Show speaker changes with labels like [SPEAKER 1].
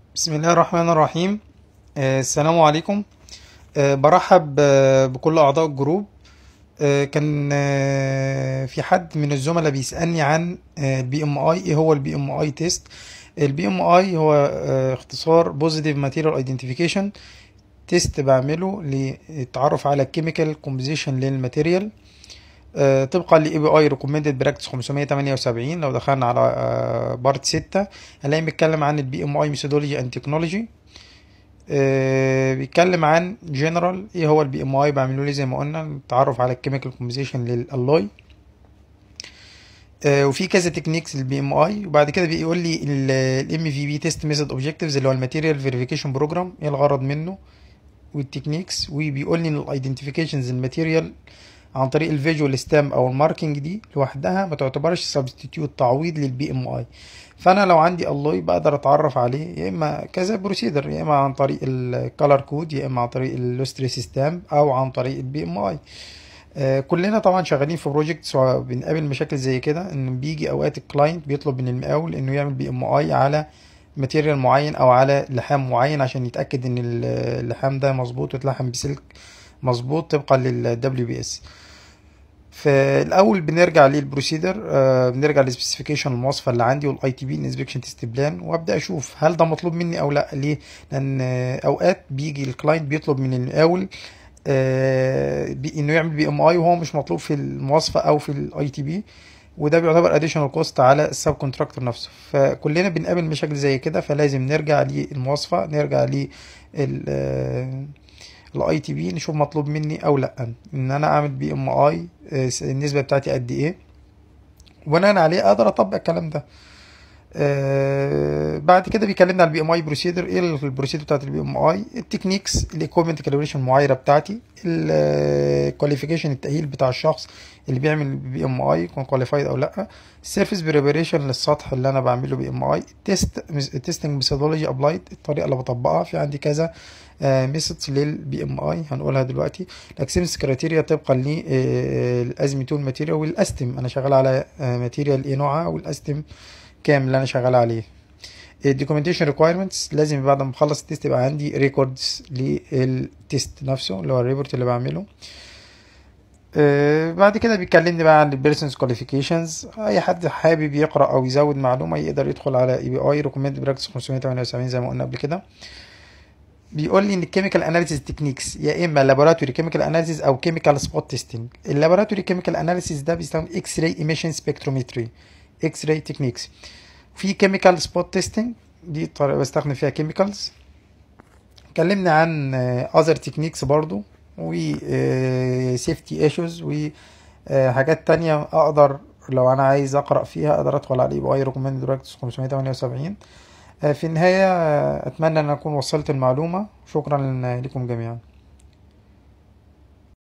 [SPEAKER 1] بسم الله الرحمن الرحيم آه، السلام عليكم آه، برحب آه، بكل أعضاء الجروب آه، كان آه، في حد من الزملاء بيسألني عن البي ام اي ايه هو البي ام اي تيست البي ام اي هو آه، اختصار بوزيتيف ماتيريال ايدنتيفيكيشن تيست بعمله للتعرف على الكيميكال كومبوزيشن للماتيريال آه، طبقا ل اي بي اي ريكومندد براكتس 578 لو دخلنا على بارت 6 هنلاقي بيتكلم عن البي ام اي ميثودولوجي اند تكنولوجي بيتكلم عن جنرال ايه هو البي ام اي بعمله ليه زي ما قلنا التعرف على الكيميكال كومبوزيشن للالوي آه، وفي كذا تكنيكس للبي ام اي وبعد كده بيقول لي الام في بي تيست ميثود اوبجكتيفز اللي هو الماتيريال فيريفيكيشن بروجرام ايه الغرض منه والتكنيكس وبيقول لي ان الايدنتيفيكيشنز الماتيريال عن طريق الفيجوال ستام او الماركينج دي لوحدها ما تعتبرش سبستيتيوت تعويض للبي ام اي فانا لو عندي الوي بقدر اتعرف عليه يا اما كذا بروسيدر يا اما عن طريق الكالر كود يا اما عن طريق اللوستريس ستام او عن طريق البي ام اي آه، كلنا طبعا شغالين في بروجكتس وبنقابل مشاكل زي كده ان بيجي اوقات الكلاينت بيطلب من المقاول انه يعمل بي ام اي على ماتيريال معين او على لحام معين عشان يتاكد ان اللحام ده مظبوط واتلحم بسلك مظبوط طبقا للدبليو بي اس فالاول بنرجع للبروسيدر آه بنرجع للسبيسيفيكيشن المواصفه اللي عندي والاي تي بي الانسبكشن تيست بلان وابدا اشوف هل ده مطلوب مني او لا ليه لان آه، اوقات بيجي الكلاينت بيطلب من المقاول آه بي انه يعمل بي ام اي وهو مش مطلوب في المواصفه او في الاي تي بي وده بيعتبر اديشنال كوست على السب كونتراكتور نفسه فكلنا بنقابل مشاكل زي كده فلازم نرجع للمواصفه نرجع لل الاي تي بي نشوف مطلوب مني او لا ان انا اعمل بي ام اي النسبه بتاعتي قد ايه وبناء عليه اقدر اطبق الكلام ده آه بعد كده بيكلمنا على البي ام اي بروسيدر ايه البروسيدر بتاعت البي ام اي التكنيكس الايكويبمنت كاليبريشن المعايره بتاعتي الكواليفيكيشن التاهيل بتاع الشخص اللي بيعمل بي ام اي يكون كواليفايد او لا السيرفيس بريبريشن للسطح اللي انا بعمله بي ام اي التست التستنج ميثودولوجي ابلايد الطريقه اللي بطبقها في عندي كذا ميثودز للبي ام اي هنقولها دلوقتي الاكسبتنس كرايتيريا طبقا للازميتون ماتيريال والاستم انا شغال على ماتيريال ايه نوعها والاستم كام اللي انا شغال عليه الدوكيومنتيشن ريكويرمنتس لازم بعد ما اخلص التيست يبقى عندي ريكوردز للتيست نفسه اللي هو الريبورت اللي بعمله آه، بعد كده بيكلمني بقى عن البيرسونز كواليفيكيشنز اي حد حابب يقرا او يزود معلومه يقدر يدخل على اي بي اي ريكومند براكتس 578 زي ما قلنا قبل كده بيقول لي ان الكيميكال اناليسيس تكنيكس يا اما لابوراتوري كيميكال اناليسيس او كيميكال سبوت تيستنج اللابوراتوري كيميكال اناليسيس ده بيستخدم اكس راي ايميشن سبكترومتري اكس راي تكنيكس في كيميكال سبوت تيستنج دي طريقه بستخدم فيها كيميكالز اتكلمنا عن اذر تكنيكس برضو و سيفتي ايشوز وحاجات تانية اقدر لو انا عايز اقرا فيها اقدر ادخل على اي بي اي ريكومند براكتس 578 آه، في النهايه آه، اتمنى ان اكون وصلت المعلومه شكرا لكم جميعا